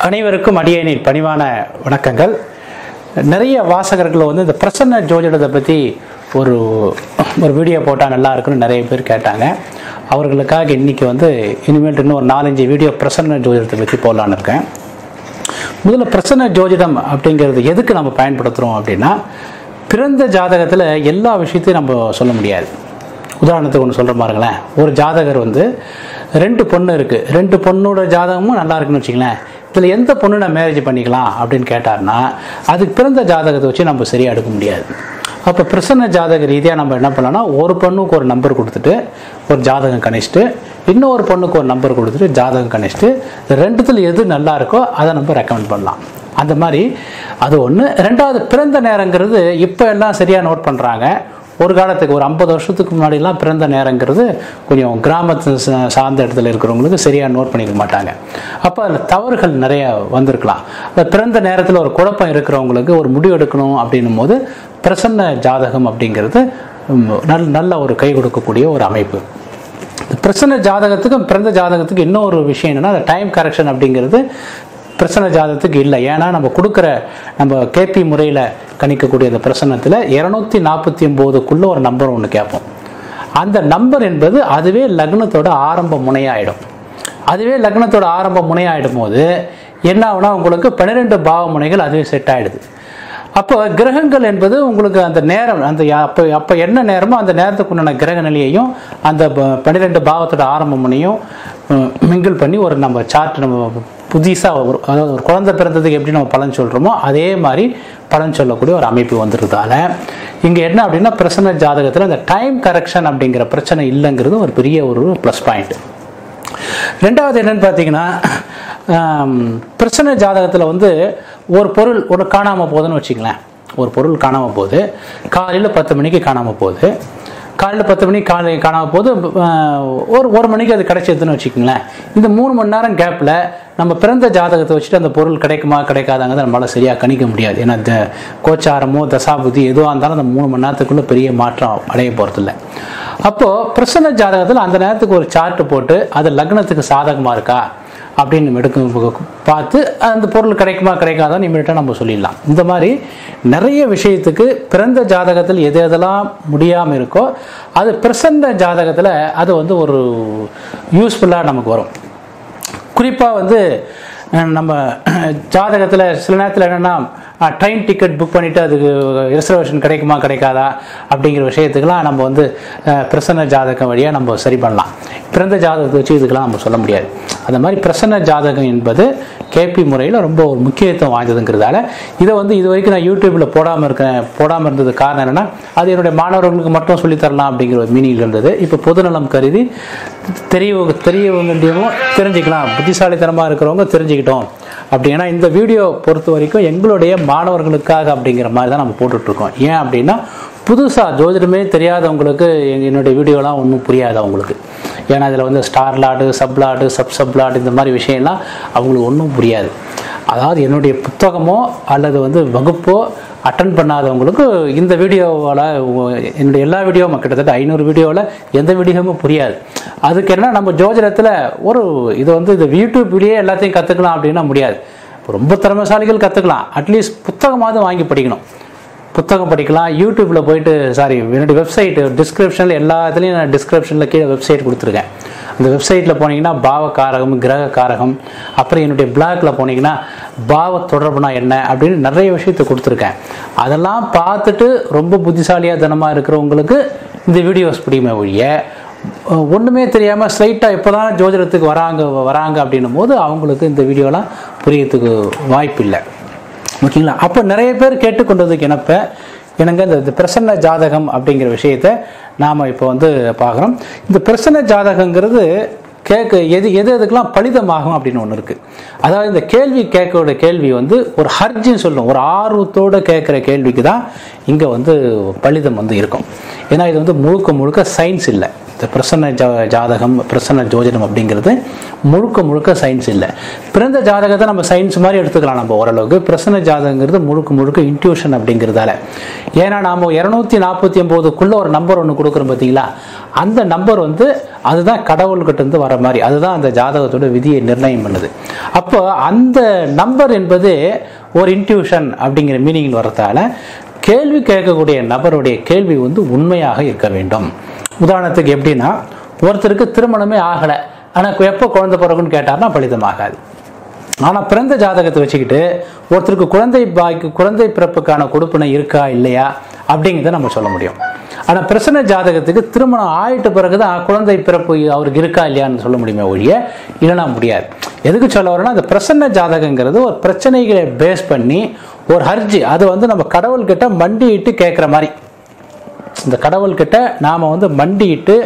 அனைவருக்கும் அடியேனின் பணிவான வணக்கங்கள் நிறைய வாசகர்கள் வந்து இந்த பிரசன்ன ஜோதிடத்தை பற்றி ஒரு ஒரு வீடியோ போட்டால் நல்லா இருக்குன்னு நிறைய பேர் கேட்டாங்க அவர்களுக்காக இன்னைக்கு வந்து இனிமேல் இன்னும் ஒரு நாலஞ்சு வீடியோ பிரசன்ன ஜோதிடத்தை பற்றி போடலான்னு இருக்கேன் முதல்ல பிரசன்ன ஜோதிடம் அப்படிங்கிறது எதுக்கு நம்ம பயன்படுத்துகிறோம் அப்படின்னா பிறந்த ஜாதகத்தில் எல்லா விஷயத்தையும் நம்ம சொல்ல முடியாது உதாரணத்துக்கு ஒன்று சொல்கிற பாருங்களேன் ஒரு ஜாதகர் வந்து ரெண்டு பொண்ணு இருக்குது ரெண்டு பொண்ணோட ஜாதகமும் நல்லா இருக்குன்னு வச்சுங்களேன் இதில் எந்த பொண்ணு நான் மேரேஜ் பண்ணிக்கலாம் அப்படின்னு கேட்டார்னா அதுக்கு பிறந்த ஜாதகத்தை வச்சு நம்ம சரியாக எடுக்க முடியாது அப்போ பிரசன்ன ஜாதக ரீதியாக நம்ம என்ன பண்ணலாம்னா ஒரு பொண்ணுக்கு ஒரு நம்பர் கொடுத்துட்டு ஒரு ஜாதகம் கணிச்சிட்டு இன்னொரு பொண்ணுக்கு ஒரு நம்பர் கொடுத்துட்டு ஜாதகம் கணிச்சிட்டு இந்த ரெண்டுத்தில் எது நல்லா இருக்கோ அதை நம்ம ரெக்கமெண்ட் பண்ணலாம் அந்த மாதிரி அது ஒன்று ரெண்டாவது பிறந்த நேரங்கிறது இப்போ எல்லாம் சரியாக நோட் பண்ணுறாங்க ஒரு காலத்துக்கு ஒரு ஐம்பது வருஷத்துக்கு முன்னாடிலாம் பிறந்த நேரங்கிறது கொஞ்சம் கிராமத்து சா- சார்ந்த இடத்துல இருக்கிறவங்களுக்கு சரியாக நோட் பண்ணிக்க மாட்டாங்க அப்போ அதில் தவறுகள் நிறைய வந்திருக்கலாம் அந்த பிறந்த நேரத்தில் ஒரு குழப்பம் இருக்கிறவங்களுக்கு ஒரு முடிவு எடுக்கணும் அப்படின்னும் போது பிரசன்ன ஜாதகம் அப்படிங்கிறது ம், நல்ல நல்ல ஒரு கை கொடுக்கக்கூடிய ஒரு அமைப்பு இந்த பிரசன்ன ஜாதகத்துக்கும் பிறந்த ஜாதகத்துக்கு இன்னொரு விஷயம் என்னன்னா அந்த டைம் கரெக்ஷன் அப்படிங்கிறது பிரசன்ன ஜாதகத்துக்கு இல்லை ஏன்னா நம்ம கொடுக்குற நம்ம கேபி முறையில் கணிக்கக்கூடிய அந்த பிரசன்னத்தில் இரநூத்தி நாற்பத்தி ஒம்போதுக்குள்ளே ஒரு நம்பர் ஒன்று கேட்போம் அந்த நம்பர் என்பது அதுவே லக்னத்தோட ஆரம்ப முனையாயிடும் அதுவே லக்னத்தோட ஆரம்ப முனையாயிடும் போது என்ன ஆகுனா உங்களுக்கு பன்னிரெண்டு பாவ முனைகள் அதுவே செட் ஆயிடுது அப்போ கிரகங்கள் என்பது உங்களுக்கு அந்த நேரம் அந்த அப்போ அப்போ என்ன நேரமோ அந்த நேரத்துக்கு உண்டான கிரக நிலையையும் அந்த ப- பன்னிரெண்டு பாவத்தோட ஆரம்ப முனையும் மிங்கிள் பண்ணி ஒரு நம்ம சார்ட் நம்ம புதுசாக ஒரு அதாவது ஒரு குழந்தை பிறந்ததுக்கு எப்படி நம்ம பலன் சொல்கிறோமோ அதே மாதிரி பலன் சொல்லக்கூடிய ஒரு அமைப்பு வந்துருதால இங்கே என்ன அப்படின்னா பிரசன்ன ஜாதகத்தில் அந்த டைம் கரெக்ஷன் அப்படிங்கிற பிரச்சனை இல்லைங்கிறது ஒரு பெரிய ஒரு ப்ளஸ் பாயிண்ட் ரெண்டாவது என்னன்னு பார்த்தீங்கன்னா ஆம், பிரசன்ன ஜாதகத்தில் வந்து ஒரு பொருள் ஒரு காணாமல் போகுதுன்னு வச்சுங்களேன் ஒரு பொருள் காணாமல் போகுது காலையில் பத்து மணிக்கு காணாமல் போகுது காலையில் பத்து மணிக்கு காலை காணாமல் போகுது ஆஹ், ஒரு ஒரு மணிக்கு அது கிடைச்சதுன்னு வச்சுக்கோங்களேன் இந்த மூணு மணி நேரம் கேப்பில் நம்ம பிறந்த ஜாதகத்தை வச்சுட்டு அந்த பொருள் கிடைக்குமா கிடைக்காதாங்கிறத நம்மளால் சரியாக கணிக்க முடியாது ஏன்னா இந்த கோச்சாரமோ தசாபுதி எதுவாக இருந்தாலும் அந்த மூணு மணி நேரத்துக்குள்ளே பெரிய மாற்றம் அடைய போகிறதில்ல அப்போது பிரசன்ன ஜாதகத்தில் அந்த நேரத்துக்கு ஒரு சார்ட் போட்டு அது லக்னத்துக்கு சாதகமாக இருக்கா அப்படின்னு நம்ம எடுக்க பார்த்து அந்த பொருள் கிடைக்குமா கிடைக்காதான்னு இமீடியட்டாக நம்ம சொல்லிடலாம் இந்த மாதிரி நிறைய விஷயத்துக்கு பிறந்த ஜாதகத்தில் எது எதெல்லாம் முடியாமல் இருக்கோ அது பிரசன்ன ஜாதகத்தில் அது வந்து ஒரு யூஸ்ஃபுல்லாக நமக்கு வரும் குறிப்பாக வந்து அஹ், நம்ம ஜாதகத்தில் சில நேரத்தில் என்னென்னா ட்ரெயின் டிக்கெட் புக் பண்ணிவிட்டு அதுக்கு ரிசர்வேஷன் கிடைக்குமா கிடைக்காதா அப்படிங்கிற விஷயத்துக்கெல்லாம் நம்ம வந்து அஹ், பிரசன்ன ஜாதகம் வழியாக நம்ம சரி பண்ணலாம் பிறந்த ஜாதகத்தை வச்சு இதுக்கெல்லாம் நம்ம சொல்ல முடியாது அந்த மாதிரி பிரசன்ன ஜாதகம் என்பது கேபி முறையில் ரொம்ப ஒரு முக்கியத்துவம் வாய்ந்ததுங்கிறதால இதை வந்து இது வரைக்கும் நான் யூடியூப்பில் போடாமல் இருக்கேன் போடாமல் இருந்தது காரணம் என்னென்னா அது என்னுடைய மாணவர்களுக்கு மட்டும் சொல்லித் தரலாம் அப்படிங்கிற ஒரு மீனிங் இருந்தது இப்போ பொதுநலம் கருதி தெரிய தெரியவங்கண்டியவும் தெரிஞ்சுக்கலாம் புத்திசாலித்தனமாக இருக்கிறவங்க தெரிஞ்சுக்கிட்டோம் அப்படி ஏன்னா இந்த வீடியோ பொறுத்த வரைக்கும் எங்களுடைய மாணவர்களுக்காக அப்படிங்கிற மாதிரி தான் நம்ம போட்டுட்ருக்கோம் ஏன் அப்படின்னா புதுசாக ஜோதிடமே தெரியாதவங்களுக்கு எங்க- என்னுடைய வீடியோலாம் ஒன்றும் புரியாது அவங்களுக்கு ஏன்னா இதில் வந்து star lord sub lord sub sub lord இந்த மாதிரி விஷயம்லாம் அவங்களுக்கு ஒன்றும் புரியாது அதாவது என்னுடைய புத்தகமோ அல்லது வந்து வகுப்போ அட்டன் பண்ணாதவங்களுக்கு இந்த வீடியோவில் என்னுடைய எல்லா வீடியோவும் கிட்டத்தட்ட ஐநூறு வீடியோவில் எந்த வீடியோவும் புரியாது அதுக்கு என்ன நம்ம ஜோதிடத்தில் ஒரு இது வந்து இந்த யூடியூப்லேயே எல்லாத்தையும் கற்றுக்கலாம் அப்படின்னா முடியாது ரொம்ப திறமைசாலிகள் கற்றுக்கலாம் அட்லீஸ்ட் புத்தகமாவது வாங்கி படிக்கணும் புத்தகம் படிக்கலாம் யூடியூப்பில் போயிட்டு சாரி என்னுடைய வெப்சைட் டிஸ்கிரிப்ஷனில் எல்லாத்துலேயும் நான் டிஸ்கிரிப்ஷனில் கீழே வெப்சைட் கொடுத்துருக்கேன் அந்த வெப்சைட்டில் போனீங்கன்னா பாவ காரகம் கிரக காரகம் அப்புறம் என்னுடைய பிளாக்ல போனீங்கன்னா பாவ தொடர்புனா என்ன அப்படின்னு நிறைய விஷயத்தை கொடுத்துருக்கேன் அதெல்லாம் பார்த்துட்டு ரொம்ப புத்திசாலியாக தனமாக இருக்கிறவங்களுக்கு இந்த வீடியோஸ் பிடிக்குமே ஒழிய அஹ், ஒண்ணுமே தெரியாமல் ஸ்ட்ரைட்டாக இப்போ தான் ஜோதிடத்துக்கு வராங்க வராங்க அப்படின்னும் போது அவங்களுக்கு இந்த வீடியோலாம் புரியறதுக்கு வாய்ப்பு இல்லை ஓகேங்களா அப்போ நிறைய பேர் கேட்டுக்கொண்டதுக்கு எனப்ப எனக்கு இந்த இந்த பிரசன்ன ஜாதகம் அப்படிங்கிற விஷயத்த நாம் இப்போ வந்து பார்க்குறோம் இந்த பிரசன்ன ஜாதகங்கிறது கேட்க எது எது எதுக்கெல்லாம் பலிதமாகும் அப்படின்னு ஒன்று இருக்குது அதாவது இந்த கேள்வி கேட்கோட கேள்வி வந்து ஒரு ஹர்ஜின்னு சொல்லும் ஒரு ஆர்வத்தோடு கேட்குற கேள்விக்கு தான் இங்கே வந்து பலிதம் வந்து இருக்கும் ஏன்னா இது வந்து முழுக்க முழுக்க சயின்ஸ் இல்லை இந்த பிரசன்ன ஜா ஜாதகம் பிரசன்ன ஜோதிடம் அப்படிங்கிறது முழுக்க முழுக்க சயின்ஸ் இல்லை பிறந்த ஜாதகத்தை நம்ம சயின்ஸ் மாதிரி எடுத்துக்கலாம் நம்ம ஓரளவுக்கு பிரசன்ன ஜாதகங்கிறது முழுக்க முழுக்க இன்ட்யூஷன் அப்படிங்கிறதால ஏன்னா நாம் இரநூத்தி நாற்பத்தி ஒம்போதுக்குள்ளே ஒரு நம்பர் ஒன்று கொடுக்குறோம் பார்த்தீங்களா அந்த நம்பர் வந்து அதுதான் கடவுள்கிட்ட இருந்து வர மாதிரி அதுதான் அந்த ஜாதகத்தோட விதியை நிர்ணயம் பண்ணுது அப்போ அந்த நம்பர் என்பது ஒரு இன்ட்யூஷன் அப்படிங்கிற மீனிங்கில் வரதால கேள்வி கேட்கக்கூடிய நபருடைய கேள்வி வந்து உண்மையாக இருக்க வேண்டும் உதாரணத்துக்கு எப்படின்னா ஒருத்தருக்கு திருமணமே ஆகலை ஆனால் எப்போ குழந்தை பிறகுன்னு கேட்டார்னா பலிதமாகாது ஆனால் பிறந்த ஜாதகத்தை வச்சுக்கிட்டு ஒருத்தருக்கு குழந்தை பாய்க்கு குழந்தை பிறப்புக்கான கொடுப்பினை இருக்கா இல்லையா அப்படிங்கிறத நம்ம சொல்ல முடியும் ஆனால் பிரசன்ன ஜாதகத்துக்கு திருமணம் ஆயிட்ட பிறகு தான் குழந்தை பிறப்பு அவருக்கு இருக்கா இல்லையான்னு சொல்ல முடியுமே ஒழிய இல்லைனா முடியாது எதுக்கு சொல்ல வரேன்னா அந்த பிரசன்ன ஜாதகங்கிறது ஒரு பிரச்சனைகளை பேஸ் பண்ணி ஒரு ஹர்ஜி அது வந்து நம்ம கடவுள்கிட்ட மண்டியிட்டு கேட்குற மாதிரி இந்த கடவுள்கிட்ட நாம் வந்து மண்டியிட்டு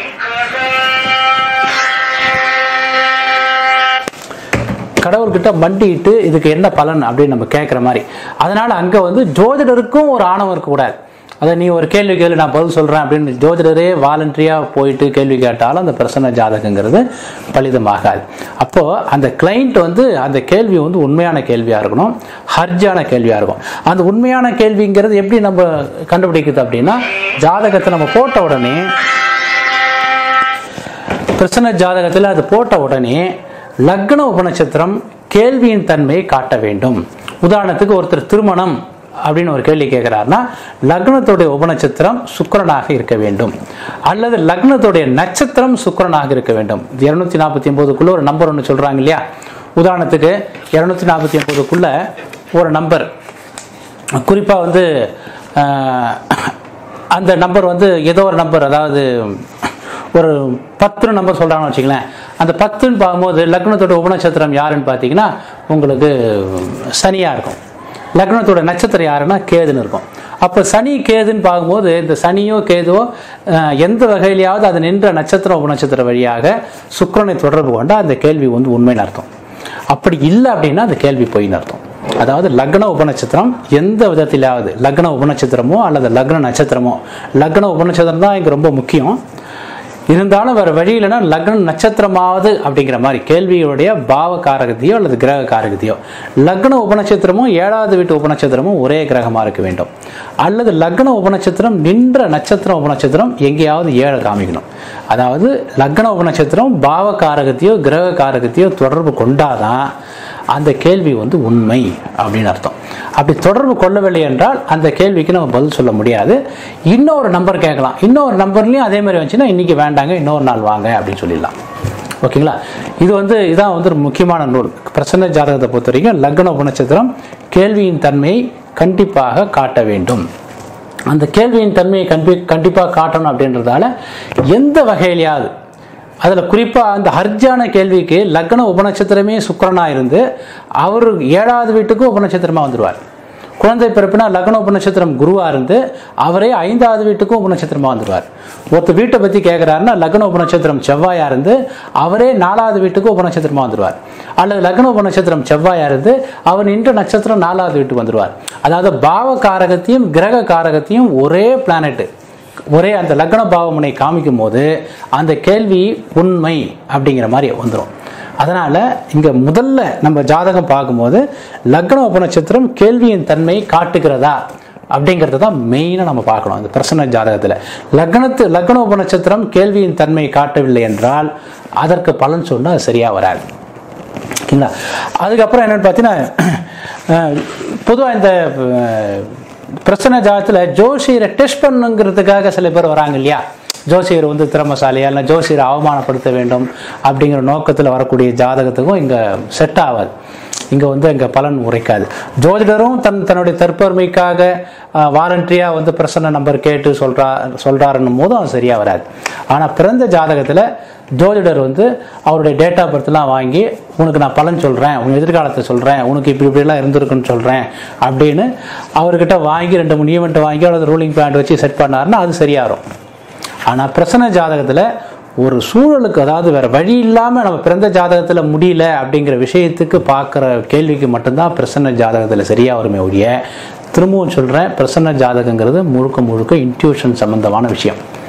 கடவுள்கிட்ட மண்டிட்டு இதுக்கு என்ன பலன் அப்படின்னு நம்ம கேட்குற மாதிரி அதனால அங்கே வந்து ஜோதிடருக்கும் ஒரு ஆணவம் இருக்கக்கூடாது அதை நீ ஒரு கேள்வி கேள்வி நான் பதில் சொல்கிறேன் அப்படின்னு ஜோதிடரே வாலண்டரியாக போயிட்டு கேள்வி கேட்டாலும் அந்த பிரசன்ன ஜாதகங்கிறது பலிதமாகாது அப்போது அந்த கிளைண்ட் வந்து அந்த கேள்வி வந்து உண்மையான கேள்வியாக இருக்கணும் ஹர்ஜான கேள்வியாக இருக்கும் அந்த உண்மையான கேள்விங்கிறது எப்படி நம்ம கண்டுபிடிக்குது அப்படின்னா ஜாதகத்தை நம்ம போட்ட உடனே பிரசன்ன ஜாதகத்தில் அது போட்ட உடனே லக்ன உபநட்சத்திரம் கேள்வியின் தன்மையை காட்ட வேண்டும் உதாரணத்துக்கு ஒருத்தர் திருமணம் அப்படின்னு ஒரு கேள்வி கேட்குறாருன்னா லக்னத்துடைய உபநட்சத்திரம் சுக்கிரனாக இருக்க வேண்டும் அல்லது லக்னத்துடைய நட்சத்திரம் சுக்கிரனாக இருக்க வேண்டும் இருநூத்தி நாற்பத்தி ஒன்பதுக்குள்ள ஒரு நம்பர் ஒன்று சொல்றாங்க இல்லையா உதாரணத்துக்கு இருநூத்தி நாற்பத்தி ஒன்பதுக்குள்ள ஒரு நம்பர் குறிப்பாக வந்து ஆஹ், அந்த நம்பர் வந்து ஏதோ ஒரு நம்பர் அதாவது ஒரு பத்து நம்பர் சொல்கிறாங்கன்னு வச்சுங்களேன் அந்த பத்துன்னு பார்க்கும்போது லக்னத்தோட உபநட்சத்திரம் யாருன்னு பார்த்தீங்கன்னா உங்களுக்கு சனியாக இருக்கும் லக்னத்தோட நட்சத்திரம் யாருன்னா கேதுன்னு இருக்கும் அப்போ சனி கேதுன்னு பார்க்கும்போது இந்த சனியோ கேதுவோ அஹ், எந்த வகையிலையாவது அது நின்ற நட்சத்திரம் உபநட்சத்திரம் வழியாக சுக்கிரனை தொடர்பு கொண்டா அந்த கேள்வி வந்து உண்மைன்னு அர்த்தம் அப்படி இல்லை அப்படின்னா அந்த கேள்வி பொய்ன்னு அர்த்தம் அதாவது லக்ன உபநட்சத்திரம் எந்த விதத்திலாவது லக்ன உபநட்சத்திரமோ அல்லது லக்ன நட்சத்திரமோ லக்ன உபநட்சத்திரம் தான் இங்கே ரொம்ப முக்கியம் இருந்தாலும் வேற வழி இல்லைன்னா லக்ன நட்சத்திரமாவது அப்படிங்கிற மாதிரி கேள்வியுடைய பாவ காரகத்தையோ அல்லது கிரக காரகத்தையோ லக்ன உபநட்சத்திரமும் ஏழாவது வீட்டு உபநட்சத்திரமும் ஒரே கிரகமாக இருக்க வேண்டும் அல்லது லக்ன உபநட்சத்திரம் நின்ற நட்சத்திரம் உபநட்சத்திரம் எங்கேயாவது ஏழை காமிக்கணும் அதாவது லக்ன உபநட்சத்திரம் பாவ காரகத்தையோ கிரக காரகத்தையோ தொடர்பு கொண்டாதான் அந்த கேள்வி வந்து உண்மை அப்படின்னு அர்த்தம் அப்படி தொடர்பு கொள்ளவில்லை என்றால் அந்த கேள்விக்கு நம்ம பதில் சொல்ல முடியாது இன்னொரு நம்பர் கேட்கலாம் இன்னொரு நம்பர்லையும் அதே மாதிரி வந்துச்சுன்னா இன்னைக்கு வேண்டாங்க இன்னொரு நாள் வாங்க அப்படின்னு சொல்லிடலாம் ஓகேங்களா இது வந்து இதான் வந்து ஒரு முக்கியமான நூல் பிரசன்ன ஜாதகத்தை பொறுத்த வரைக்கும் லக்ன உபநட்சத்திரம் கேள்வியின் தன்மையை கண்டிப்பாக காட்ட வேண்டும் அந்த கேள்வியின் தன்மையை கண்டி கண்டிப்பாக காட்டணும் அப்படின்றதால எந்த வகையிலையாவது அதில் குறிப்பாக அந்த ஹர்ஜான கேள்விக்கு லக்ன உபநட்சத்திரமே சுக்கிரனா இருந்து அவர் ஏழாவது வீட்டுக்கு உபநட்சத்திரமா வந்துடுவார் குழந்தை பிறப்புனா லக்ன உபநட்சத்திரம் குருவா இருந்து அவரே ஐந்தாவது வீட்டுக்கும் உபநட்சத்திரமா வந்துடுவார் ஒருத்தர் வீட்டை பற்றி கேட்குறாருன்னா லக்ன உபநட்சத்திரம் செவ்வாயா இருந்து அவரே நாலாவது வீட்டுக்கு உபநட்சத்திரமா வந்துடுவார் அல்லது லக்ன உபநட்சத்திரம் செவ்வாயா இருந்து அவர் நின்ற நட்சத்திரம் நாலாவது வீட்டுக்கு வந்துடுவார் அதாவது பாவ காரகத்தையும் கிரக காரகத்தையும் ஒரே பிளானெட்டு ஒரே அந்த லக்ன பாவமுனை காமிக்கும் போது அந்த கேள்வி உண்மை அப்படிங்கிற மாதிரி வந்துடும் அதனால இங்க முதல்ல நம்ம ஜாதகம் பார்க்கும்போது லக்ன உபநட்சத்திரம் கேள்வியின் தன்மை காட்டுகிறதா அப்படிங்கிறத தான் மெயினாக நம்ம பார்க்கணும் இந்த பிரசன்ன ஜாதகத்தில் லக்னத்து லக்ன உபநட்சத்திரம் கேள்வியின் தன்மை காட்டவில்லை என்றால் அதற்கு பலன் சொன்னால் அது சரியாக வராது ஓகேங்களா அதுக்கப்புறம் என்னன்னு பார்த்தீங்கன்னா பொதுவாக இந்த அஹ், பிரச்சனை ஜாதகத்தில் ஜோசியரை டெஸ்ட் பண்ணுங்கிறதுக்காக சில பேர் வராங்க இல்லையா ஜோசியர் வந்து திறமசாலியா இல்லை ஜோசியரை அவமானப்படுத்த வேண்டும் அப்படிங்கிற நோக்கத்தில் வரக்கூடிய ஜாதகத்துக்கும் இங்கே செட் ஆகாது இங்கே வந்து இங்கே பலன் உரைக்காது ஜோதிடரும் தன் தன்னுடைய தற்பெருமைக்காக வாலண்டரியாக வந்து பிரசன்ன நம்பர் கேட்டு சொல்கிறா சொல்கிறாருன்னும் போதும் அது சரியாக வராது ஆனால் பிறந்த ஜாதகத்தில் ஜோதிடர் வந்து அவருடைய டேட் ஆஃப் பர்த்லாம் வாங்கி உனக்கு நான் பலன் சொல்கிறேன் உன் எதிர்காலத்தை சொல்கிறேன் உனக்கு இப்படி இப்படிலாம் இருந்திருக்குன்னு சொல்கிறேன் அப்படின்னு அவர்கிட்ட வாங்கி ரெண்டு மூணு ஈவெண்ட் வாங்கி அல்லது ரூலிங் பிளான் வச்சு செட் பண்ணாருன்னா அது சரியாக வரும் ஆனால் பிரசன்ன ஜாதகத்தில் ஒரு சூழலுக்கு அதாவது வேற வழி இல்லாமல் நம்ம பிறந்த ஜாதகத்தில் முடியல அப்படிங்கிற விஷயத்துக்கு பார்க்குற கேள்விக்கு மட்டும்தான் பிரசன்ன ஜாதகத்தில் சரியாக வருமே ஒழிய திரும்பவும் சொல்கிறேன் பிரசன்ன ஜாதகங்கிறது முழுக்க முழுக்க இன்ட்யூஷன் சம்பந்தமான விஷயம்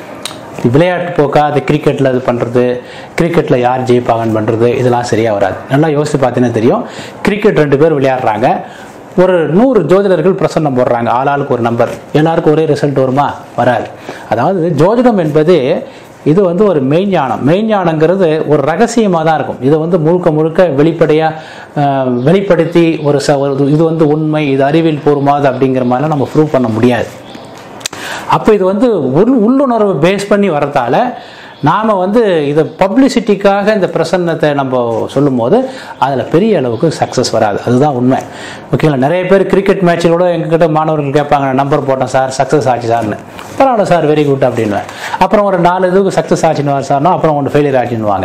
விளையாட்டு போக்கா அது கிரிக்கெட்டில் இது பண்ணுறது கிரிக்கெட்டில் யார் ஜெயிப்பாங்கன்னு பண்ணுறது இதெல்லாம் சரியாக வராது நல்லா யோசித்து பார்த்தீங்கன்னா தெரியும் கிரிக்கெட் ரெண்டு பேர் விளையாடுறாங்க ஒரு நூறு ஜோதிடர்கள் பிரசன்னம் போடுறாங்க ஆளாளுக்கு ஒரு நம்பர் எல்லாருக்கும் ஒரே ரிசல்ட் வருமா வராது அதாவது ஜோதிடம் என்பது இது வந்து ஒரு மெய்ஞானம் மெய்ஞானங்கிறது ஒரு ரகசியமாக தான் இருக்கும் இதை வந்து முழுக்க முழுக்க வெளிப்படையாக வெளிப்படுத்தி ஒரு ச ஒரு இது வந்து உண்மை இது அறிவியல் பூர்வமானது அப்படிங்கிற மாதிரிலாம் நம்ம ப்ரூவ் பண்ண முடியாது அப்போ இது வந்து உள் உள்ளுணர்வு பேஸ் பண்ணி வரதால நாம் வந்து இதை பப்ளிசிட்டிக்காக இந்த பிரசன்னத்தை நம்ம சொல்லும்போது அதில் பெரிய அளவுக்கு சக்ஸஸ் வராது அதுதான் உண்மை ஓகேங்களா நிறைய பேர் கிரிக்கெட் மேட்ச்சில் கூட எங்ககிட்ட மாணவர்கள் கேட்பாங்க நம்பர் போட்டேன் சார் சக்ஸஸ் ஆச்சு சார்னு பரவாயில்ல சார் வெரி குட் அப்படின்னுவேன் அப்புறம் ஒரு நாலு இதுக்கு சக்ஸஸ் ஆச்சுன்னு சார்னா அப்புறம் ஒன்று ஃபெயிலியர் ஆச்சுன்னுவாங்க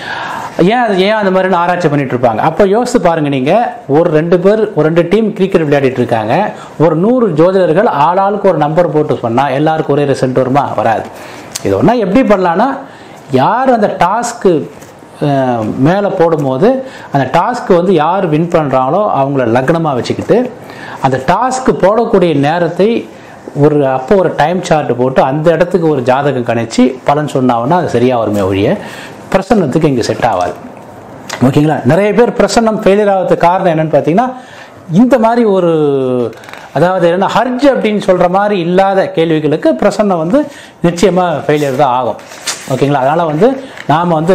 ஏன் அது ஏன் அந்த மாதிரி ஆராய்ச்சி பண்ணிட்டு இருப்பாங்க அப்போ யோசித்து பாருங்க நீங்க ஒரு ரெண்டு பேர் ஒரு ரெண்டு டீம் கிரிக்கெட் விளையாடிட்டு இருக்காங்க ஒரு நூறு ஜோதிடர்கள் ஆளாளுக்கு ஒரு நம்பர் போட்டு சொன்னா எல்லாருக்கும் ஒரே ரிசல்ட் வருமா வராது இது ஒன்றா எப்படி பண்ணலான்னா யார் அந்த டாஸ்க்கு மேலே போடும்போது அந்த டாஸ்க்கு வந்து யார் வின் பண்ணுறாங்களோ அவங்கள லக்னமாக வச்சுக்கிட்டு அந்த டாஸ்க்கு போடக்கூடிய நேரத்தை ஒரு அப்போ ஒரு டைம் சார்ட் போட்டு அந்த இடத்துக்கு ஒரு ஜாதகம் கணிச்சு பலன் சொன்னாங்கன்னா அது சரியாக வருமே ஒழிய பிரசன்னத்துக்கு இங்கே செட் ஆகாது ஓகேங்களா நிறைய பேர் பிரசன்னம் ஃபெயிலியர் ஆகிறதுக்கு காரணம் என்னன்னு பார்த்தீங்கன்னா இந்த மாதிரி ஒரு அதாவது என்ன ஹர்ஜ் அப்படின்னு சொல்கிற மாதிரி இல்லாத கேள்விகளுக்கு பிரசன்னம் வந்து நிச்சயமாக ஃபெயிலியர் தான் ஆகும் ஓகேங்களா அதனால் வந்து நாம் வந்து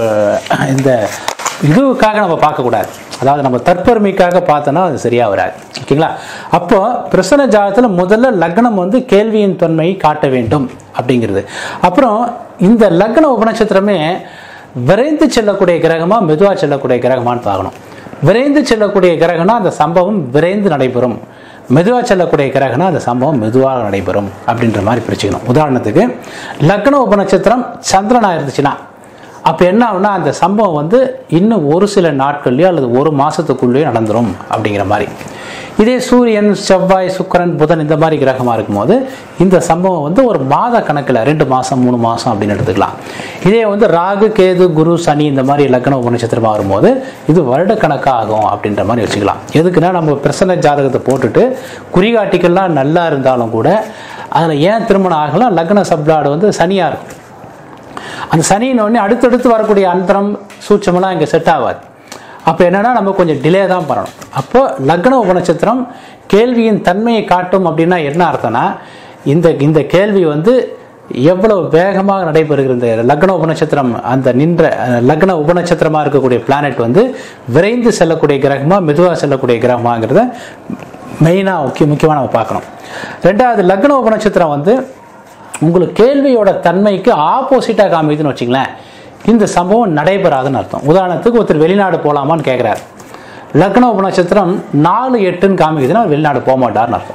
இந்த இதுவுக்காக நம்ம பார்க்கக்கூடாது அதாவது நம்ம தற்பெருமைக்காக பார்த்தோன்னா அது சரியாக வராது ஓகேங்களா அப்போ பிரசன ஜாதகத்தில் முதல்ல லக்னம் வந்து கேள்வியின் தன்மையை காட்ட வேண்டும் அப்படிங்கிறது அப்புறம் இந்த லக்ன உபநட்சத்திரமே விரைந்து செல்லக்கூடிய கிரகமா மெதுவாக செல்லக்கூடிய கிரகமான்னு பார்க்கணும் விரைந்து செல்லக்கூடிய கிரகம்னா அந்த சம்பவம் விரைந்து நடைபெறும் மெதுவாக செல்லக்கூடிய கிரகம்னா அந்த சம்பவம் மெதுவாக நடைபெறும் அப்படின்ற மாதிரி பிரிச்சுக்கணும் உதாரணத்துக்கு லக்ன உபநட்சத்திரம் சந்திரனாக இருந்துச்சுன்னா அப்போ என்ன ஆகுனா அந்த சம்பவம் வந்து இன்னும் ஒரு சில நாட்கள்லையோ அல்லது ஒரு மாதத்துக்குள்ளேயோ நடந்துடும் அப்படிங்கிற மாதிரி இதே சூரியன் செவ்வாய் சுக்கரன் புதன் இந்த மாதிரி கிரகமாக இருக்கும்போது இந்த சம்பவம் வந்து ஒரு மாத கணக்கில் ரெண்டு மாதம் மூணு மாதம் அப்படின்னு எடுத்துக்கலாம் இதே வந்து ராகு கேது குரு சனி இந்த மாதிரி லக்ன உபநட்சத்திரமாக வரும்போது இது வருடக்கணக்காக ஆகும் அப்படின்ற மாதிரி வச்சுக்கலாம் எதுக்குன்னா நம்ம பிரசன்ன ஜாதகத்தை போட்டுட்டு குறிகாட்டிகள்லாம் நல்லா இருந்தாலும் கூட அதில் ஏன் திருமணம் ஆகலாம் லக்ன சப்ளாடு வந்து சனியாக இருக்கும் அந்த சனியின் உடனே அடுத்தடுத்து வரக்கூடிய அந்தரம் சூட்சமெல்லாம் இங்கே செட் ஆகாது அப்போ என்னன்னா நம்ம கொஞ்சம் டிலே தான் பண்ணணும் அப்போ லக்ன உபநட்சத்திரம் கேள்வியின் தன்மையை காட்டும் அப்படின்னா என்ன அர்த்தம்னா இந்த இந்த கேள்வி வந்து எவ்வளவு வேகமாக நடைபெறுகிற இந்த லக்ன உபநட்சத்திரம் அந்த நின்ற அஹ், லக்ன உபநட்சத்திரமாக இருக்கக்கூடிய பிளானட் வந்து விரைந்து செல்லக்கூடிய கிரகமா மெதுவாக செல்லக்கூடிய கிரகமாங்கிறத மெயினாக முக்கிய முக்கியமாக நம்ம பார்க்கணும் ரெண்டாவது லக்ன உபநட்சத்திரம் வந்து உங்களுக்கு கேள்வியோட தன்மைக்கு ஆப்போசிட்டாக காமிக்குதுன்னு வச்சுங்களேன் இந்த சம்பவம் நடைபெறாதுன்னு அர்த்தம் உதாரணத்துக்கு ஒருத்தர் வெளிநாடு போகலாமான்னு கேட்குறாரு லக்ன உபநட்சத்திரம் நாலு எட்டுன்னு காமிக்குதுன்னா அவர் வெளிநாடு போக மாட்டார்னு அர்த்தம்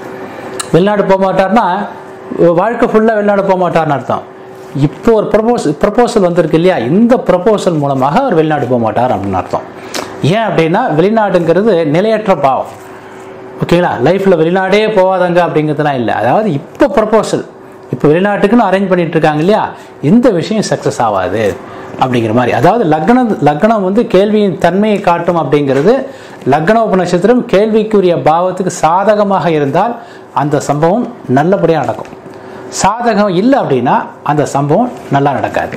வெளிநாடு போக மாட்டார்னா வாழ்க்கை ஃபுல்லாக வெளிநாடு போக மாட்டார்னு அர்த்தம் இப்போ ஒரு ப்ரப்போஸ் ப்ரப்போசல் வந்திருக்கு இல்லையா இந்த ப்ரப்போசல் மூலமாக அவர் வெளிநாடு போக மாட்டார் அப்படின்னு அர்த்தம் ஏன் அப்படின்னா வெளிநாடுங்கிறது நிலையற்ற பாவம் ஓகேங்களா லைஃப்பில் வெளிநாடே போகாதங்க அப்படிங்கிறதுலாம் இல்லை அதாவது இப்போ ப்ரப்போசல் இப்போ வெளிநாட்டுக்குன்னு அரேஞ்ச் பண்ணிட்டு இருக்காங்க இல்லையா இந்த விஷயம் சக்ஸஸ் ஆகாது அப்படிங்கிற மாதிரி அதாவது லக்னம் லக்னம் வந்து கேள்வியின் தன்மையை காட்டும் அப்படிங்கிறது லக்ன உபநட்சத்திரம் கேள்விக்குரிய பாவத்துக்கு சாதகமாக இருந்தால் அந்த சம்பவம் நல்லபடியாக நடக்கும் சாதகம் இல்லை அப்படின்னா அந்த சம்பவம் நல்லா நடக்காது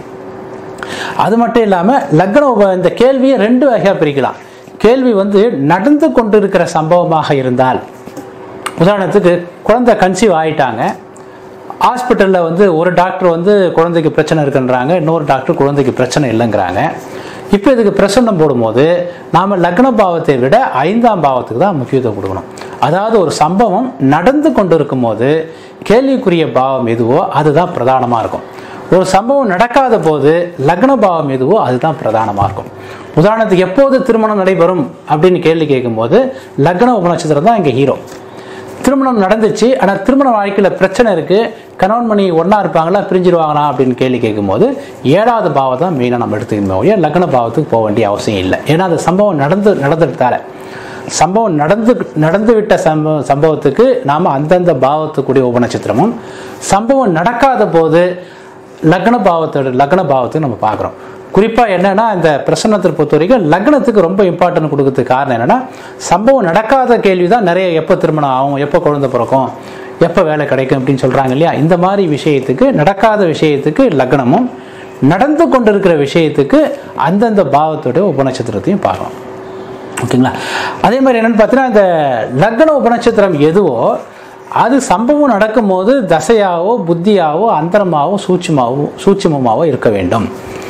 அது மட்டும் இல்லாமல் லக்ன உப இந்த கேள்வியை ரெண்டு வகையாக பிரிக்கலாம் கேள்வி வந்து நடந்து கொண்டிருக்கிற சம்பவமாக இருந்தால் உதாரணத்துக்கு குழந்தை கன்சீவ் ஆயிட்டாங்க ஹாஸ்பிட்டலில் வந்து ஒரு டாக்டர் வந்து குழந்தைக்கு பிரச்சனை இருக்குன்றாங்க இன்னொரு டாக்டர் குழந்தைக்கு பிரச்சனை இல்லைங்கிறாங்க இப்போ இதுக்கு பிரசன்னம் போடும்போது நாம் லக்ன பாவத்தை விட ஐந்தாம் பாவத்துக்கு தான் முக்கியத்துவம் கொடுக்கணும் அதாவது ஒரு சம்பவம் நடந்து கொண்டு இருக்கும்போது கேள்விக்குரிய பாவம் எதுவோ அதுதான் பிரதானமாக இருக்கும் ஒரு சம்பவம் நடக்காத போது லக்ன பாவம் எதுவோ அதுதான் பிரதானமாக இருக்கும் உதாரணத்துக்கு எப்போது திருமணம் நடைபெறும் அப்படின்னு கேள்வி கேட்கும்போது லக்ன உபநட்சத்திரம் தான் இங்கே ஹீரோ திருமணம் நடந்துச்சு ஆனால் திருமண வாழ்க்கையில் பிரச்சனை இருக்கு கணவன் மணி ஒன்றா இருப்பாங்களா பிரிஞ்சிருவாங்களா அப்படின்னு கேள்வி கேட்கும்போது ஏழாவது பாவம் தான் மெயினாக நம்ம எடுத்துக்கணும் ஒழிய லக்ன பாவத்துக்கு போக வேண்டிய அவசியம் இல்லை ஏன்னா அந்த சம்பவம் நடந்து நடந்துட்டால சம்பவம் நடந்து நடந்துவிட்ட சம்பவ சம்பவத்துக்கு நாம் அந்தந்த பாவத்துக்குரிய உபநட்சத்திரமும் சம்பவம் நடக்காத போது லக்ன பாவத்தோட லக்ன பாவத்துக்கு நம்ம பார்க்குறோம் குறிப்பாக என்னன்னா இந்த பிரசன்னத்தை பொறுத்த வரைக்கும் லக்னத்துக்கு ரொம்ப இம்பார்ட்டன்ட் கொடுக்கறதுக்கு காரணம் என்னன்னா சம்பவம் நடக்காத கேள்வி தான் நிறைய எப்போ திருமணம் ஆகும் எப்போ குழந்தை பிறக்கும் எப்போ வேலை கிடைக்கும் அப்படின்னு சொல்கிறாங்க இல்லையா இந்த மாதிரி விஷயத்துக்கு நடக்காத விஷயத்துக்கு லக்னமும் நடந்து கொண்டிருக்கிற விஷயத்துக்கு அந்தந்த பாவத்துடைய உபநட்சத்திரத்தையும் பார்க்கணும் ஓகேங்களா அதே மாதிரி என்னன்னு பார்த்தீங்கன்னா இந்த லக்ன உபநட்சத்திரம் எதுவோ அது சம்பவம் நடக்கும்போது தசையாவோ புத்தியாவோ அந்தரமாவோ சூட்சுமாவோ சூட்சுமமாவோ இருக்க வேண்டும்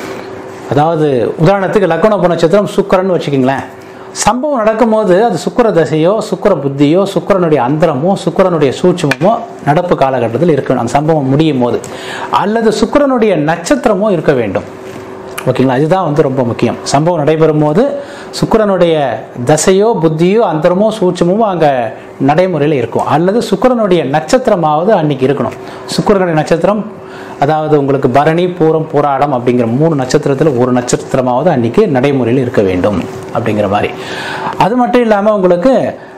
அதாவது உதாரணத்துக்கு லக்ன உபநட்சத்திரம் சுக்கரன் வச்சுக்கிங்களேன் சம்பவம் நடக்கும்போது அது சுக்கர தசையோ சுக்கர புத்தியோ சுக்கரனுடைய அந்தரமோ சுக்கரனுடைய சூட்சுமமோ நடப்பு காலகட்டத்தில் இருக்கணும் அந்த சம்பவம் முடியும் போது அல்லது சுக்கரனுடைய நட்சத்திரமோ இருக்க வேண்டும் ஓகேங்களா இதுதான் வந்து ரொம்ப முக்கியம் சம்பவம் நடைபெறும் போது சுக்கிரனுடைய தசையோ புத்தியோ அந்தரமோ சூட்சமோ அங்கே நடைமுறையில் இருக்கும் அல்லது சுக்கிரனுடைய நட்சத்திரமாவது அன்னைக்கு இருக்கணும் சுக்கிரனுடைய நட்சத்திரம் அதாவது உங்களுக்கு பரணி பூரம் பூராடம் அப்படிங்கிற மூணு நட்சத்திரத்தில் ஒரு நட்சத்திரமாவது அன்னைக்கு நடைமுறையில் இருக்க வேண்டும் அப்படிங்கிற மாதிரி அது மட்டும் இல்லாமல் உங்களுக்கு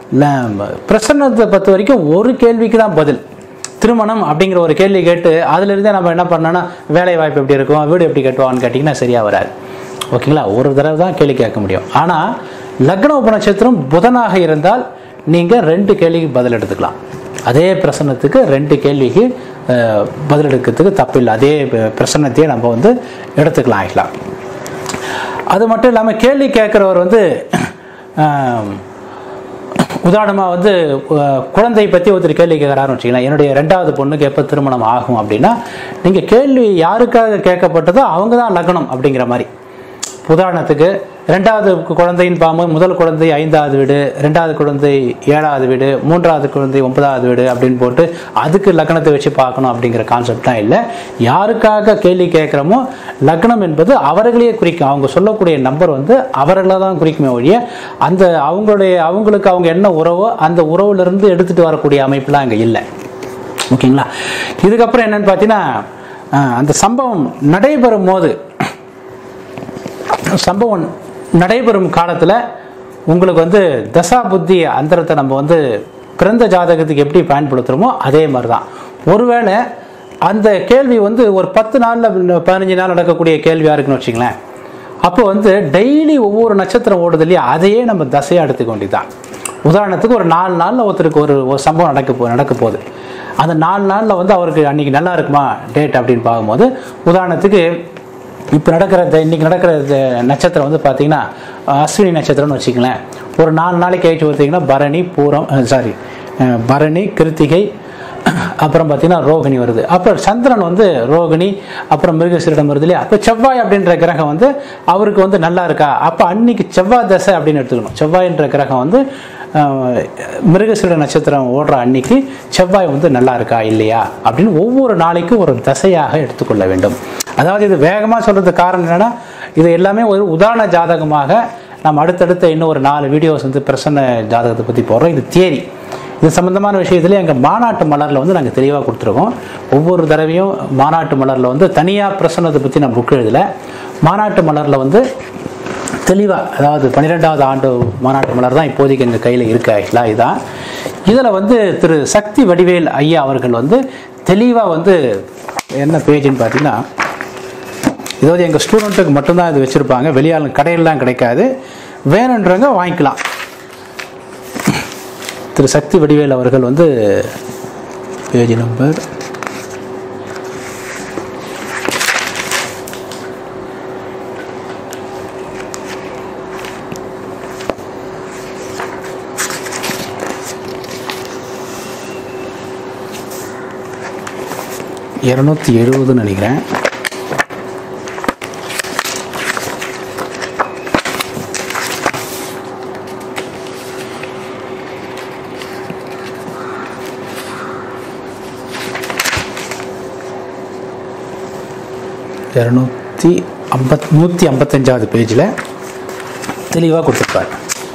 ல- பிரசன்னத்தை பொறுத்த வரைக்கும் ஒரு கேள்விக்கு தான் பதில் திருமணம் அப்படிங்கிற ஒரு கேள்வி கேட்டு அதிலிருந்தே நம்ம என்ன பண்ணோம்னா வேலை வாய்ப்பு எப்படி இருக்கும் வீடு எப்படி கட்டுவான்னு கேட்டிங்கன்னா சரியாக வராது ஓகேங்களா ஒரு தடவை தான் கேள்வி கேட்க முடியும் ஆனால் லக்ன உபநட்சத்திரம் புதனாக இருந்தால் நீங்கள் ரெண்டு கேள்விக்கு பதில் எடுத்துக்கலாம் அதே பிரசன்னத்துக்கு ரெண்டு கேள்விக்கு அஹ், பதில் எடுக்கிறதுக்கு தப்பில்லை அதே ப- பிரசன்னத்தையே நம்ம வந்து எடுத்துக்கலாம் ஆகிக்கலாம் அது மட்டும் இல்லாமல் கேள்வி கேட்குறவர் வந்து ஆம், உதாரணமாக வந்து அஹ், குழந்தை பற்றி ஒருத்தர் கேள்வி கேட்குறாருன்னு வச்சுக்கலாம் என்னுடைய ரெண்டாவது பொண்ணுக்கு எப்போ திருமணம் ஆகும் அப்படின்னா நீங்கள் கேள்வி யாருக்காக கேட்கப்பட்டதோ அவங்க தான் லக்னம் அப்படிங்கிற மாதிரி உதாரணத்துக்கு ரெண்டாவது குழந்தைன்னு பார்க்கும்போது முதல் குழந்தை ஐந்தாவது வீடு ரெண்டாவது குழந்தை ஏழாவது வீடு மூன்றாவது குழந்தை ஒன்பதாவது வீடு அப்படின்னு போட்டு அதுக்கு லக்னத்தை வச்சு பார்க்கணும் அப்படிங்கிற கான்செப்ட்லாம் இல்லை யாருக்காக கேள்வி கேட்குறோமோ லக்னம் என்பது அவர்களையே குறிக்கும் அவங்க சொல்லக்கூடிய நம்பர் வந்து அவர்களை தான் குறிக்குமே ஒழிய அந்த அவங்களுடைய அவங்களுக்கு அவங்க என்ன உறவோ அந்த உறவுலேருந்து எடுத்துகிட்டு வரக்கூடிய அமைப்புலாம் அங்கே இல்லை ஓகேங்களா இதுக்கப்புறம் என்னன்னு பார்த்தீங்கன்னா அஹ், அந்த சம்பவம் நடைபெறும் போது சம்பவம் நடைபெறும் காலத்தில் உங்களுக்கு வந்து தசா புத்தி அந்தரத்தை நம்ம வந்து பிறந்த ஜாதகத்துக்கு எப்படி பயன்படுத்துகிறோமோ அதே மாதிரி தான் ஒருவேளை அந்த கேள்வி வந்து ஒரு பத்து நாளில் பதினஞ்சு நாள் நடக்கக்கூடிய கேள்வியாக இருக்குன்னு வச்சுங்களேன் அப்போ வந்து டெய்லி ஒவ்வொரு நட்சத்திரம் ஓடுது இல்லையா அதையே நம்ம தசையாக எடுத்துக்க வேண்டியதுதான் உதாரணத்துக்கு ஒரு நாலு நாளில் ஒருத்தருக்கு ஒரு ஒரு சம்பவம் நடக்க போ நடக்க போகுது அந்த நாலு நாளில் வந்து அவருக்கு அன்னைக்கு நல்லா இருக்குமா டேட் அப்படின்னு பார்க்கும்போது உதாரணத்துக்கு இப்போ நடக்கிற இந்த இன்னைக்கு நடக்கிற இந்த நட்சத்திரம் வந்து பார்த்தீங்கன்னா அஸ்வினி நட்சத்திரம்னு வச்சுங்களேன் ஒரு நாலு நாளைக்கு கழிச்சு பார்த்தீங்கன்னா பரணி பூரம் சாரி பரணி கிருத்திகை அப்புறம் பார்த்தீங்கன்னா ரோகிணி வருது அப்புறம் சந்திரன் வந்து ரோகிணி அப்புறம் மிருகசீரிடம் வருது இல்லையா அப்போ செவ்வாய் அப்படின்ற கிரகம் வந்து அவருக்கு வந்து நல்லா இருக்கா அப்போ அன்னைக்கு செவ்வாய் தசை அப்படின்னு எடுத்துக்கணும் செவ்வாய்ன்ற கிரகம் வந்து அஹ், மிருகசீரிட நட்சத்திரம் ஓடுற அன்னைக்கு செவ்வாய் வந்து நல்லா இருக்கா இல்லையா அப்படின்னு ஒவ்வொரு நாளைக்கும் ஒரு தசையாக எடுத்துக்கொள்ள வேண்டும் அதாவது இது வேகமாக சொல்றதுக்கு காரணம் என்னன்னா இது எல்லாமே ஒரு உதாரண ஜாதகமாக நம்ம அடுத்தடுத்த இன்னும் ஒரு நாலு வீடியோஸ் வந்து பிரசன்ன ஜாதகத்தை பற்றி போடுறோம் இது தியரி இது சம்பந்தமான விஷயத்துல எங்கள் மாநாட்டு மலரில் வந்து நாங்கள் தெளிவாக கொடுத்துருக்கோம் ஒவ்வொரு தடவையும் மாநாட்டு மலரில் வந்து தனியாக பிரசன்னத்தை பற்றி நான் புக் எழுதலை மாநாட்டு மலரில் வந்து தெளிவாக அதாவது பன்னிரெண்டாவது ஆண்டு மாநாட்டு மலர் தான் இப்போதைக்கு எங்கள் கையில் இருக்கு ஆக்சுவலாக இதுதான் இதில் வந்து திரு சக்தி வடிவேல் ஐயா அவர்கள் வந்து தெளிவாக வந்து என்ன பேஜ்னு பார்த்தீங்கன்னா இதாவது எங்கள் ஸ்டூடெண்ட்டுக்கு மட்டும்தான் இது வச்சுருப்பாங்க வெளியாள் கடையிலலாம் கிடைக்காது வேணுன்றவங்க வாங்கிக்கலாம் திரு சக்தி வடிவேல் அவர்கள் வந்து பேஜ் நம்பர் இரநூத்தி எழுபதுன்னு நினைக்கிறேன் இரநூத்தி ஐம்பத் நூற்றி ஐம்பத்தஞ்சாவது பேஜில் தெளிவாக கொடுத்துருப்பார்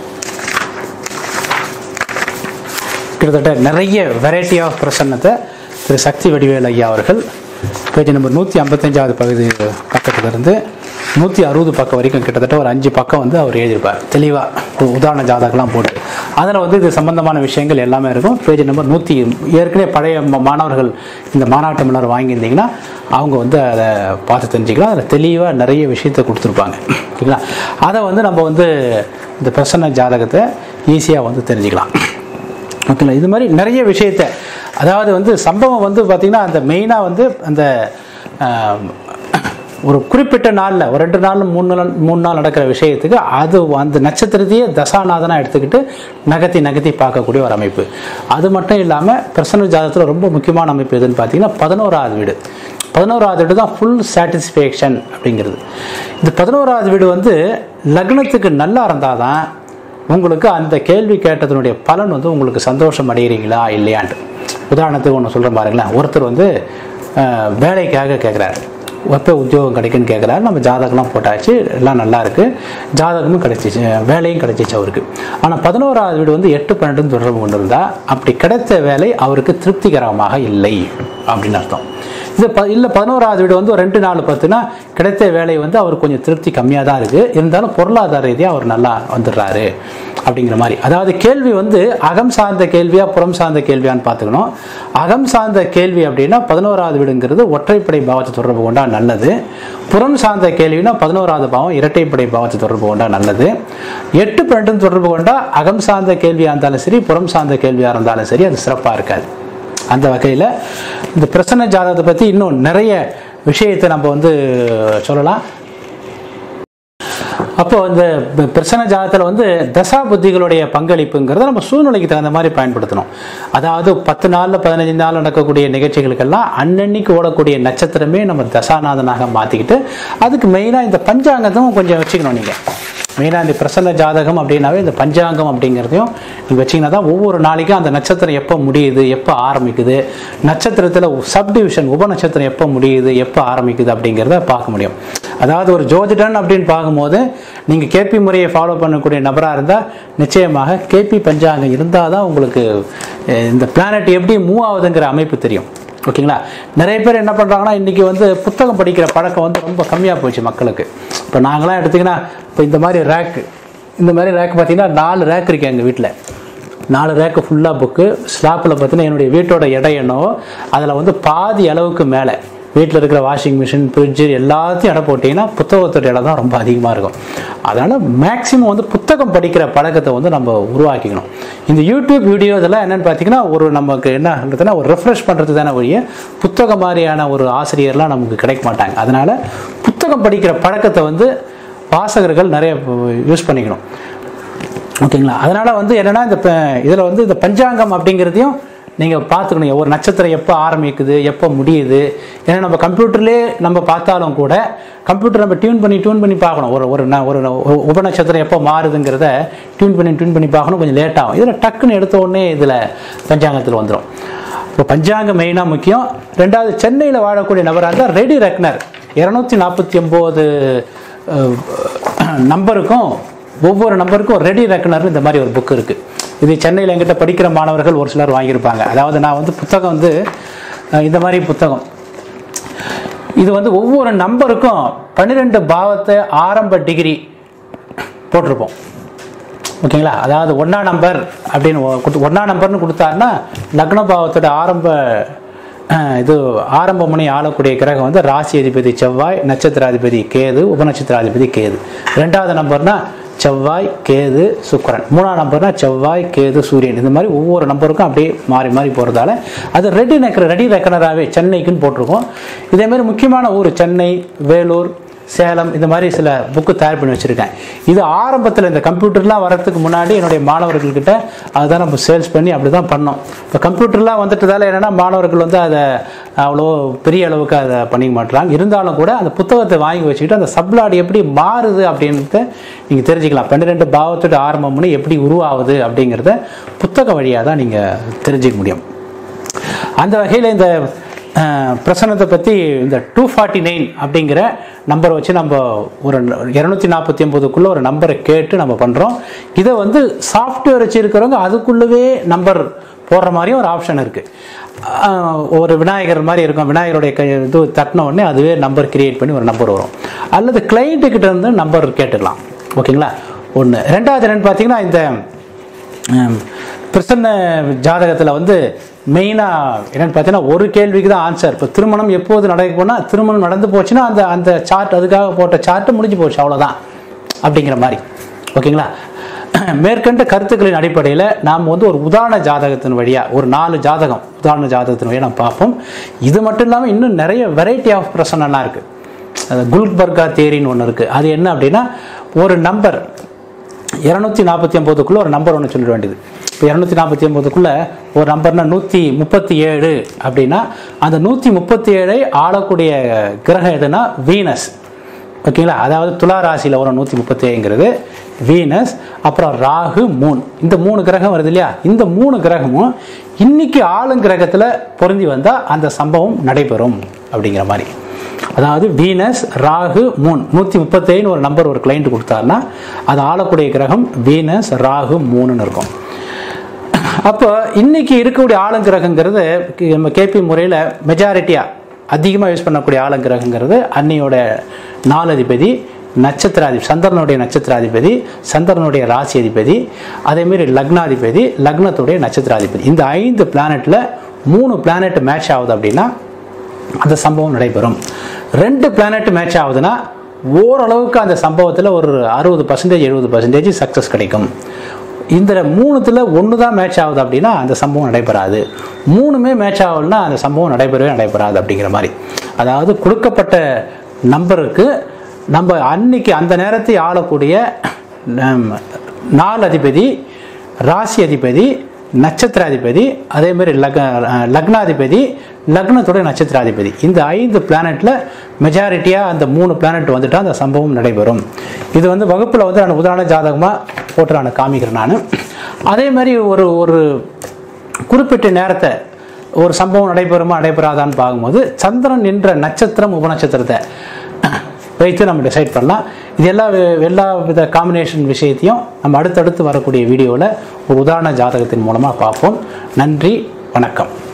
கிட்டத்தட்ட நிறைய வெரைட்டி ஆஃப் பிரசன்னத்தை திரு சக்தி வடிவேல் ஐயா அவர்கள் பேஜ் நம்பர் நூற்றி ஐம்பத்தஞ்சாவது பகுதி பக்கத்துலேருந்து நூற்றி அறுபது பக்கம் வரைக்கும் கிட்டத்தட்ட ஒரு அஞ்சு பக்கம் வந்து அவர் எழுதியிருப்பார் தெளிவாக உதாரண ஜாதகம்லாம் போட்டு அதில் வந்து இது சம்பந்தமான விஷயங்கள் எல்லாமே இருக்கும் பேஜ் நம்பர் நூற்றி ஏற்கனவே பழைய ம- மாணவர்கள் இந்த மாநாட்டு மலர் வாங்கியிருந்தீங்கன்னா அவங்க வந்து அதை பார்த்து தெரிஞ்சுக்கலாம் அதில் தெளிவாக நிறைய விஷயத்தை கொடுத்துருப்பாங்க ஓகேங்களா அதை வந்து நம்ம வந்து இந்த பிரசன்ன ஜாதகத்தை ஈஸியாக வந்து தெரிஞ்சுக்கலாம் ஓகேங்களா இது மாதிரி நிறைய விஷயத்த அதாவது வந்து சம்பவம் வந்து பார்த்திங்கன்னா அந்த மெயினாக வந்து அந்த ஆஹ், ஒரு குறிப்பிட்ட நாளில் ஒரு ரெண்டு நாள் மூணு நாள் மூணு நாள் நடக்கிற விஷயத்துக்கு அது அந்த நட்சத்திரத்தையே தசாநாதனாக எடுத்துக்கிட்டு நகர்த்தி நகர்த்தி பார்க்கக்கூடிய ஒரு அமைப்பு அது மட்டும் இல்லாமல் பிரசன்ன ஜாதகத்தில் ரொம்ப முக்கியமான அமைப்பு எதுன்னு பார்த்தீங்கன்னா பதினோராவது வீடு பதினோராவது வீடு தான் ஃபுல் சாட்டிஸ்ஃபேக்ஷன் அப்படிங்கிறது இந்த பதினோராவது வீடு வந்து லக்னத்துக்கு நல்லா இருந்தால் தான் உங்களுக்கு அந்த கேள்வி கேட்டதனுடைய பலன் வந்து உங்களுக்கு சந்தோஷம் அடைகிறீங்களா இல்லையான்ட்டு உதாரணத்துக்கு ஒன்று சொல்கிறேன் பாருங்களேன் ஒருத்தர் வந்து அஹ், வேலைக்காக கேட்குறாரு எப்போ உத்தியோகம் கிடைக்குன்னு கேட்குறாரு நம்ம ஜாதகம்லாம் போட்டாச்சு எல்லாம் நல்லா இருக்கு ஜாதகமும் கிடைச்சிச்சு வேலையும் கிடைச்சிச்சு அவருக்கு ஆனால் பதினோராவது வீடு வந்து எட்டு பன்னெண்டுன்னு தொடர்பு கொண்டு இருந்தா அப்படி கிடைத்த வேலை அவருக்கு திருப்திகரமாக இல்லை அப்படின்னு அர்த்தம் இது ப இல்லை பதினோராவது வீடு வந்து ஒரு ரெண்டு நாலு பத்துனா கிடைத்த வேலை வந்து அவருக்கு கொஞ்சம் திருப்தி கம்மியாக தான் இருக்குது இருந்தாலும் பொருளாதார ரீதியாக அவர் நல்லா வந்துடுறாரு அப்படிங்கிற மாதிரி அதாவது கேள்வி வந்து அகம் சார்ந்த கேள்வியா புறம் சார்ந்த கேள்வியான்னு பார்த்துக்கணும் அகம் சார்ந்த கேள்வி அப்படின்னா பதினோராவது வீடுங்கிறது ஒற்றைப்படை பாவத்தை தொடர்பு கொண்டா நல்லது புறம் சார்ந்த கேள்வினா பதினோராவது பாவம் இரட்டைப்படை பாவத்தை தொடர்பு கொண்டா நல்லது எட்டு பன்னெண்டுன்னு தொடர்பு கொண்டா அகம் சார்ந்த கேள்வியாக இருந்தாலும் சரி புறம் சார்ந்த கேள்வியாக இருந்தாலும் சரி அது சிறப்பாக இருக்காது அந்த வகையில் இந்த பிரசன்ன ஜாதகத்தை பற்றி இன்னும் நிறைய விஷயத்தை நம்ம வந்து சொல்லலாம் அப்போ இந்த ப- பிரசன்ன ஜாதகத்தில் வந்து தசா புத்திகளுடைய பங்களிப்புங்கிறத நம்ம சூழ்நிலைக்கு தகுந்த மாதிரி பயன்படுத்தணும் அதாவது பத்து நாளில் பதினஞ்சு நாள் நடக்கக்கூடிய நிகழ்ச்சிகளுக்கெல்லாம் அன்னன்னைக்கு ஓடக்கூடிய நட்சத்திரமே நம்ம தசாநாதனாக மாற்றிக்கிட்டு அதுக்கு மெயினாக இந்த பஞ்சாங்கத்தும் கொஞ்சம் வச்சுக்கணும் நீங்கள் மெயினாக இந்த பிரசன்ன ஜாதகம் அப்படின்னாவே இந்த பஞ்சாங்கம் அப்படிங்கிறதையும் நீங்கள் வச்சிங்கன்னா தான் ஒவ்வொரு நாளைக்கும் அந்த நட்சத்திரம் எப்போ முடியுது எப்போ ஆரம்பிக்குது நட்சத்திரத்தில் சப் டிவிஷன் உப நட்சத்திரம் எப்போ முடியுது எப்போ ஆரம்பிக்குது அப்படிங்கிறத பார்க்க முடியும் அதாவது ஒரு ஜோதிடன் அப்படின்னு பார்க்கும்போது நீங்கள் கேபி முறையை ஃபாலோ பண்ணக்கூடிய நபராக இருந்தால் நிச்சயமாக கேபி பஞ்சாங்கம் இருந்தால் தான் உங்களுக்கு அஹ், இந்த பிளானட் எப்படி மூவ் ஆகுதுங்கிற அமைப்பு தெரியும் ஓகேங்களா நிறைய பேர் என்ன பண்ணுறாங்கன்னா இன்றைக்கி வந்து புத்தகம் படிக்கிற பழக்கம் வந்து ரொம்ப கம்மியாக போச்சு மக்களுக்கு இப்போ நாங்களாம் எடுத்திங்கன்னா இப்போ இந்த மாதிரி ரேக்கு இந்த மாதிரி ரேக் பார்த்தீங்கன்னா நாலு ரேக் இருக்கு எங்கள் வீட்டில் நாலு ரேக்கு ஃபுல்லாக புக்கு ஸ்லாப்பில் பார்த்தீங்கன்னா என்னுடைய வீட்டோட எடை என்னவோ அதில் வந்து பாதி அளவுக்கு மேலே வீட்டில் இருக்கிற வாஷிங் மிஷின் ஃப்ரிட்ஜு எல்லாத்தையும் எடை போட்டிங்கன்னா புத்தகத்தோட இடம் தான் ரொம்ப அதிகமாக இருக்கும் அதனால் மேக்ஸிமம் வந்து புத்தகம் படிக்கிற பழக்கத்தை வந்து நம்ம உருவாக்கிக்கணும் இந்த யூடியூப் வீடியோ இதெல்லாம் என்னென்னு பார்த்தீங்கன்னா ஒரு நமக்கு என்ன சொல்றதுன்னா ஒரு ரெஃப்ரெஷ் பண்ணுறது தானே ஒழிய புத்தகம் மாதிரியான ஒரு ஆசிரியர்லாம் நமக்கு கிடைக்க மாட்டாங்க அதனால் புத்தகம் படிக்கிற பழக்கத்தை வந்து வாசகர்கள் நிறைய யூஸ் பண்ணிக்கணும் ஓகேங்களா அதனால் வந்து என்னென்னா இந்த இதில் வந்து இந்த பஞ்சாங்கம் அப்படிங்கிறதையும் நீங்கள் பார்த்துக்கணும் ஒரு நட்சத்திரம் எப்போ ஆரம்பிக்குது எப்போ முடியுது ஏன்னா நம்ம கம்ப்யூட்டர்லேயே நம்ம பார்த்தாலும் கூட கம்ப்யூட்டர் நம்ம டியூன் பண்ணி டியூன் பண்ணி பார்க்கணும் ஒரு ஒரு ந- ஒரு ஒரு உப நட்சத்திரம் எப்போ மாறுதுங்கிறத டியூன் பண்ணி டியூன் பண்ணி பார்க்கணும் கொஞ்சம் லேட் ஆகும் இதில் டக்குன்னு எடுத்த உடனே இதில் பஞ்சாங்கத்தில் வந்துடும் இப்போ பஞ்சாங்கம் மெயினாக முக்கியம் ரெண்டாவது சென்னையில் வாழக்கூடிய நபராக இருந்தால் ரெடி ரெக்னர் இரநூத்தி நாற்பத்தி ஒம்பது நம்பருக்கும் ஒவ்வொரு நம்பருக்கும் ரெடி ரெக்கனர்னு இந்த மாதிரி ஒரு புக் இருக்குது இது சென்னையில் எங்கிட்ட படிக்கிற மாணவர்கள் ஒரு சிலர் வாங்கியிருப்பாங்க அதாவது நான் வந்து புத்தகம் வந்து அஹ், இந்த மாதிரி புத்தகம் இது வந்து ஒவ்வொரு நம்பருக்கும் பன்னிரெண்டு பாவத்தை ஆரம்ப டிகிரி போட்டிருப்போம் ஓகேங்களா அதாவது ஒன்றா நம்பர் அப்படின்னு ஒ- கொடுத்து ஒன்றா நம்பர்னு கொடுத்தாருன்னா லக்ன பாவத்தோட ஆரம்ப அஹ், இது ஆரம்ப முனை ஆளக்கூடிய கிரகம் வந்து ராசி அதிபதி செவ்வாய் நட்சத்திராதிபதி கேது உபநட்சத்திராதிபதி கேது ரெண்டாவது நம்பர்னா செவ்வாய் கேது சுக்கிரன் மூணாம் நம்பர்னா செவ்வாய் கேது சூரியன் இந்த மாதிரி ஒவ்வொரு நம்பருக்கும் அப்படியே மாறி மாறி போகிறதால அது ரெடி நெக்கர் ரெடி ரெக்கனராகவே சென்னைக்குன்னு போட்டிருக்கோம் இதே மாதிரி முக்கியமான ஊர் சென்னை வேலூர் சேலம் இந்த மாதிரி சில புக்கு தயார் பண்ணி வச்சுருக்கேன் இது ஆரம்பத்தில் இந்த கம்ப்யூட்டர்லாம் வரதுக்கு முன்னாடி என்னுடைய மாணவர்கள்கிட்ட அதுதான் நம்ம சேல்ஸ் பண்ணி அப்படி தான் பண்ணோம் இப்போ கம்ப்யூட்டர்லாம் வந்துட்டதால என்னென்னா மாணவர்கள் வந்து அதை அவ்வளோ பெரிய அளவுக்கு அதை பண்ணிக்க மாட்டுறாங்க இருந்தாலும் கூட அந்த புத்தகத்தை வாங்கி வச்சுக்கிட்டு அந்த சப்ளாட் எப்படி மாறுது அப்படின்றத நீங்கள் தெரிஞ்சுக்கலாம் பன்னிரெண்டு பாவத்தோட ஆரம்பம் பண்ணி எப்படி உருவாகுது அப்படிங்கிறத புத்தக வழியாக தான் நீங்கள் தெரிஞ்சுக்க முடியும் அந்த வகையில் இந்த அஹ், பிரசன்னத்தை பற்றி இந்த டூ ஃபார்ட்டி நைன் அப்படிங்கிற நம்பரை வச்சு நம்ம ஒரு இரநூத்தி நாற்பத்தி ஒம்போதுக்குள்ளே ஒரு நம்பரை கேட்டு நம்ம பண்ணுறோம் இதை வந்து சாஃப்ட்வேர் வச்சுருக்கிறவங்க அதுக்குள்ளவே நம்பர் போடுற மாதிரியும் ஒரு ஆப்ஷன் இருக்குது ஒரு விநாயகர் மாதிரி இருக்கும் விநாயகருடைய கை இது தட்டின உடனே அதுவே நம்பர் கிரியேட் பண்ணி ஒரு நம்பர் வரும் அல்லது கிளைண்ட்டுக்கிட்ட இருந்து நம்பர் கேட்டுக்கலாம் ஓகேங்களா ஒன்று ரெண்டாவது என்னன்னு பார்த்தீங்கன்னா இந்த ஹம், பிரசன்ன ஜாதகத்தில் வந்து மெயினாக என்னென்னு பார்த்தீங்கன்னா ஒரு கேள்விக்கு தான் ஆன்சர் இப்போ திருமணம் எப்போது நடக்க போனால் திருமணம் நடந்து போச்சுன்னா அந்த அந்த சார்ட் அதுக்காக போட்ட சார்ட்டு முடிஞ்சு போச்சு அவ்வளோதான் அப்படிங்கிற மாதிரி ஓகேங்களா மேற்கண்ட கருத்துக்களின் அடிப்படையில் நாம் வந்து ஒரு உதாரண ஜாதகத்தின் வழியாக ஒரு நாலு ஜாதகம் உதாரண ஜாதகத்தின் வழியாக நம்ம பார்ப்போம் இது மட்டும் இல்லாமல் இன்னும் நிறைய வெரைட்டி ஆஃப் பிரசனெல்லாம் இருக்குது அது குல்பர்கா தேரின்னு ஒன்று இருக்குது அது என்ன அப்படின்னா ஒரு நம்பர் இரநூத்தி நாற்பத்தி ஒம்போதுக்குள்ளே ஒரு நம்பர் ஒன்று சொல்லிட வேண்டியது இப்போ இரநூத்தி நாற்பத்தி ஒம்போதுக்குள்ளே ஒரு நம்பர்னா நூற்றி முப்பத்தி ஏழு அப்படின்னா அந்த நூற்றி முப்பத்தி ஏழை ஆளக்கூடிய கிரகம் எதுனா வீனஸ் ஓகேங்களா அதாவது துலா ராசியில் வரும் நூற்றி முப்பத்தி ஏழுங்கிறது வீனஸ் அப்புறம் ராகு மூன் இந்த மூணு கிரகம் வருது இல்லையா இந்த மூணு கிரகமும் இன்னைக்கு ஆளும் கிரகத்தில் பொருந்தி வந்தால் அந்த சம்பவம் நடைபெறும் அப்படிங்கிற மாதிரி அதாவது வீனஸ் ராகு மூன் நூற்றி முப்பத்தேழுன்னு ஒரு நம்பர் ஒரு கிளைண்ட் கொடுத்தாருன்னா அது ஆளக்கூடிய கிரகம் வீனஸ் ராகு மூணுன்னு இருக்கும் அப்போ இன்னைக்கு இருக்கக்கூடிய ஆளுங்கிரகங்கிறது நம்ம கேபி முறையில் மெஜாரிட்டியாக அதிகமாக யூஸ் பண்ணக்கூடிய ஆளுங்கிரகங்கிறது அன்னையோட நாலதிபதி நட்சத்திராதிபதி சந்திரனுடைய நட்சத்திராதிபதி சந்திரனுடைய ராசி அதிபதி அதேமாரி லக்னாதிபதி லக்னத்துடைய நட்சத்திராதிபதி இந்த ஐந்து பிளானெட்டில் மூணு பிளானெட் மேட்ச் ஆகுது அப்படின்னா அந்த சம்பவம் நடைபெறும் ரெண்டு பிளானட் மேட்ச் ஆகுதுன்னா ஓரளவுக்கு அந்த சம்பவத்தில் ஒரு அறுபது பர்சன்டேஜ் எழுபது பர்சன்டேஜ் சக்ஸஸ் கிடைக்கும் இந்த மூணுத்தில் ஒன்று தான் மேட்ச் ஆகுது அப்படின்னா அந்த சம்பவம் நடைபெறாது மூணுமே மேட்ச் ஆகலைன்னா அந்த சம்பவம் நடைபெறவே நடைபெறாது அப்படிங்கிற மாதிரி அதாவது கொடுக்கப்பட்ட நம்பருக்கு நம்ம அன்னைக்கு அந்த நேரத்தை ஆளக்கூடிய நம் நாலு அதிபதி ராசி அதிபதி நட்சத்திராதிபதி அதே மாதிரி லக் லக்னாதிபதி லக்னத்துடைய நட்சத்திராதிபதி இந்த ஐந்து பிளானெட்டில் மெஜாரிட்டியாக அந்த மூணு பிளானெட் வந்துட்டால் அந்த சம்பவம் நடைபெறும் இது வந்து வகுப்பில் வந்து நான் உதாரண ஜாதகமாக போட்டு நான் காமிக்கிறேன் நான் அதே மாதிரி ஒரு ஒரு குறிப்பிட்ட நேரத்தை ஒரு சம்பவம் நடைபெறுமா நடைபெறாதான்னு பார்க்கும்போது சந்திரன் என்ற நட்சத்திரம் உபநட்சத்திரத்தை வைத்து நம்ம டிசைட் பண்ணலாம் இது எல்லா வி- எல்லா வித காம்பினேஷன் விஷயத்தையும் நம்ம அடுத்தடுத்து வரக்கூடிய வீடியோவில் ஒரு உதாரண ஜாதகத்தின் மூலமாக பார்ப்போம் நன்றி வணக்கம்